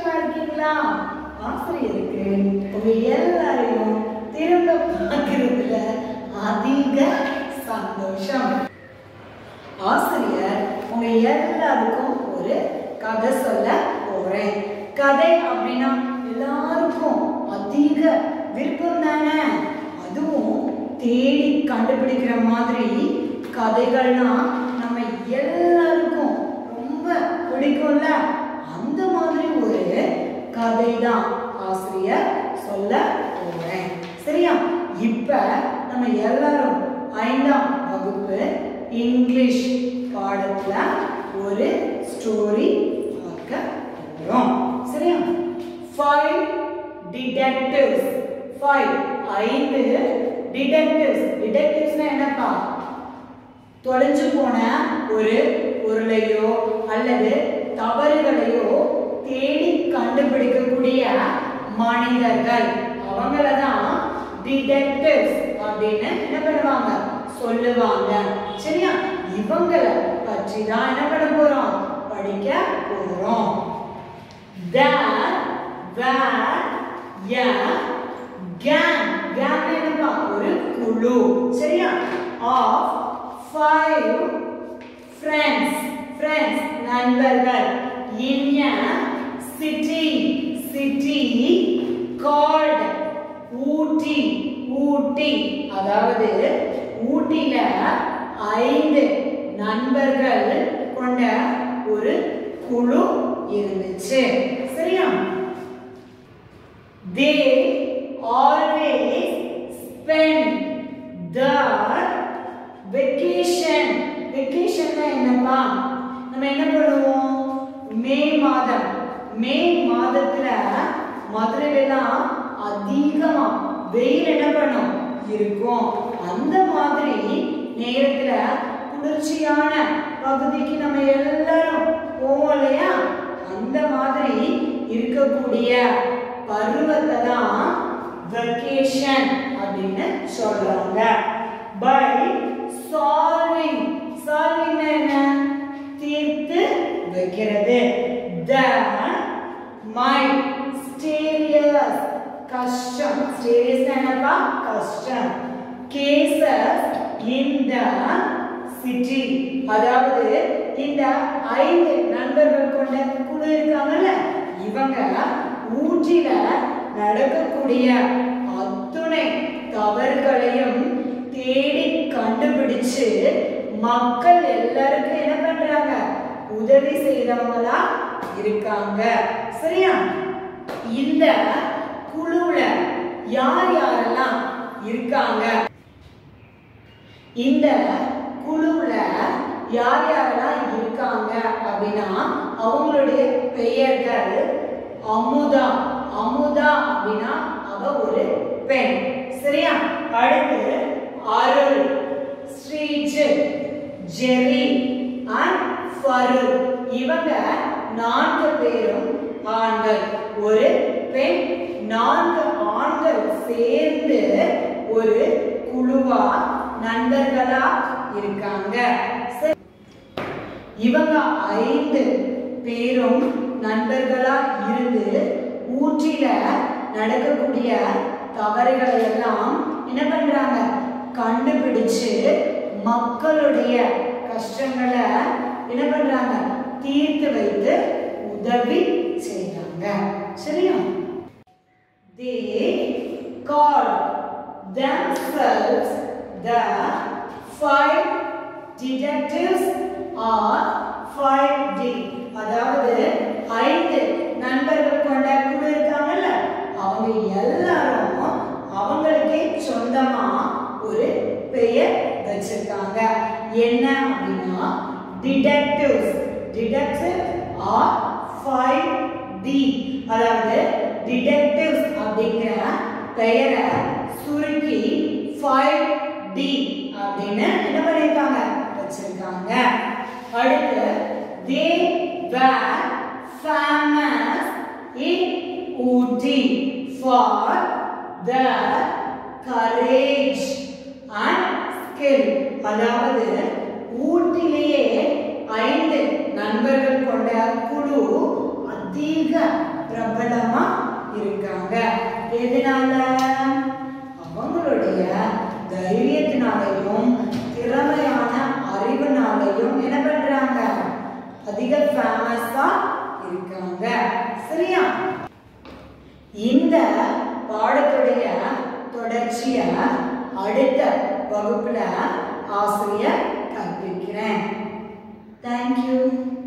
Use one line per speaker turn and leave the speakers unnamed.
சந்தோஷமா இருக்கீங்களா ஆசிரியருக்கு உங்க எல்லாரையும் திரும்ப பார்க்கறதுல அதிக சந்தோஷம் ஆசிரியர் உங்க எல்லாருக்கும் ஒரு கதை சொல்ல போறேன் கதை அப்படின்னா எல்லாருக்கும் அதிக விருப்பம் தானே அதுவும் தேடி கண்டுபிடிக்கிற மாதிரி கதைகள்னா நம்ம எல்லாருக்கும் ரொம்ப பிடிக்கும்ல அந்த மாதிரி ஒரு கதை தான் ஆசிரியர் சொல்ல போறேன் சரியா இப்ப நம்ம எல்லாரும் ஐந்தாம் வகுப்பு இங்கிலீஷ் பாடத்துல ஒரு ஸ்டோரி பார்க்க போறோம் சரியா ஃபைவ் டிடெக்டிவ்ஸ் ஃபைவ் ஐந்து டிடெக்டிவ்ஸ் டிடெக்டிவ்ஸ்னா என்னப்பா தொலைஞ்சு போன ஒரு பொருளையோ அல்லது தவறுகளையோ தேடி கண்டுபிடிக்கக்கூடிய மனிதர்கள் அவங்கள தான் டிடெக்டிவ்ஸ் அப்படின்னு என்ன பண்ணுவாங்க சொல்லுவாங்க சரியா இவங்கள பற்றி தான் என்ன பண்ண போறோம் படிக்க போறோம் there were a gang gang என்னப்பா ஒரு குழு சரியா of five friends friends நண்பர்கள் in a city city called ஊட்டி ஊட்டி அதாவது ஊட்டில ஐந்து நண்பர்கள் கொண்ட ஒரு குழு இருந்துச்சு சரியா they always spend their vacation vacationனா என்னப்பா நம்ம என்ன பண்ணுவோம் மே மாதம் மே மாதத்துல மதுரையிலாம் அதிகமா வெயில் என்ன பண்ணும் இருக்கும் அந்த மாதிரி நேரத்துல குளிர்ச்சியான பகுதிக்கு நம்ம எல்லாரும் போவோம் இல்லையா அந்த மாதிரி இருக்கக்கூடிய பருவத்தை தான் வெக்கேஷன் அப்படின்னு சொல்றாங்க பை சால்விங் சால்விங் என்ன தீர்த்து வைக்கிறது த மை ஸ்டேரியஸ் கஷ்டம் ஸ்டேரியஸ் என்னப்பா கஷ்டம் கேசஸ் இந்த சிட்டி அதாவது இந்த ஐந்து நண்பர்கள் கொண்ட குழு இருக்காங்கல்ல இவங்க ஊட்டில நடக்கக்கூடிய அத்துணை தவறுகளையும் தேடி கண்டுபிடிச்சு மக்கள் எல்லாருக்கும் என்ன பண்றாங்க உதவி செய்தவங்களா இருக்காங்க சரியா இந்த குழுவுல யார் யாரெல்லாம் இருக்காங்க இந்த குழுவுல யார் யாரெல்லாம் இருக்காங்க அப்படின்னா அவங்களுடைய பெயர்கள் அமுதா அமுதா அப்படின்னா அவ ஒரு பெண் சரியா அடுத்து அருள் ஸ்ரீஜித் ஜெரி அண்ட் ஃபருக் இவங்க நான்கு பேரும் ஆண்கள் ஒரு பெண் நான்கு ஆண்கள் சேர்ந்து ஒரு குழுவா நண்பர்களா இருக்காங்க சரி. இவங்க ஐந்து பேரும் நண்பர்களா இருந்து ஊற்றில நடக்கக்கூடிய தவறுகளை எல்லாம் என்ன பண்றாங்க கண்டுபிடிச்சு மக்களுடைய கஷ்டங்களை என்ன பண்றாங்க தீர்த்து வைத்து உதவி செய்றாங்க சரியா they called themselves the five detectives or 5D அதாவது ஐந்து நண்பர்கள் கொண்ட குழு இருக்காங்கல்ல அவங்க எல்லாரும் அவங்களுக்கே சொந்தமா ஒரு பெயர் வச்சிருக்காங்க என்ன அப்படின்னா detectives detective are five D அதாவது டிடெக்டிவ்ஸ் அப்படிங்கிற பெயரை சுருக்கி ஃபைவ் டி அப்படின்னு என்ன பண்ணியிருக்காங்க வச்சிருக்காங்க அடுத்து தே were famous in Ooty for their courage and skill அதாவது ஊட்டிலேயே ஐந்து நண்பர்கள் கொண்ட குழு அதிக பிரபலமா இருக்காங்க எதனால அவங்களுடைய தைரியத்தினாலையும் திறமையான அறிவுனாலையும் என்ன பண்றாங்க அதிக ஃபேமஸா இருக்காங்க சரியா இந்த பாடத்துடைய தொடர்ச்சிய அடுத்த வகுப்புல ஆசிரியர் கற்பிக்கிறேன் தேங்க்யூ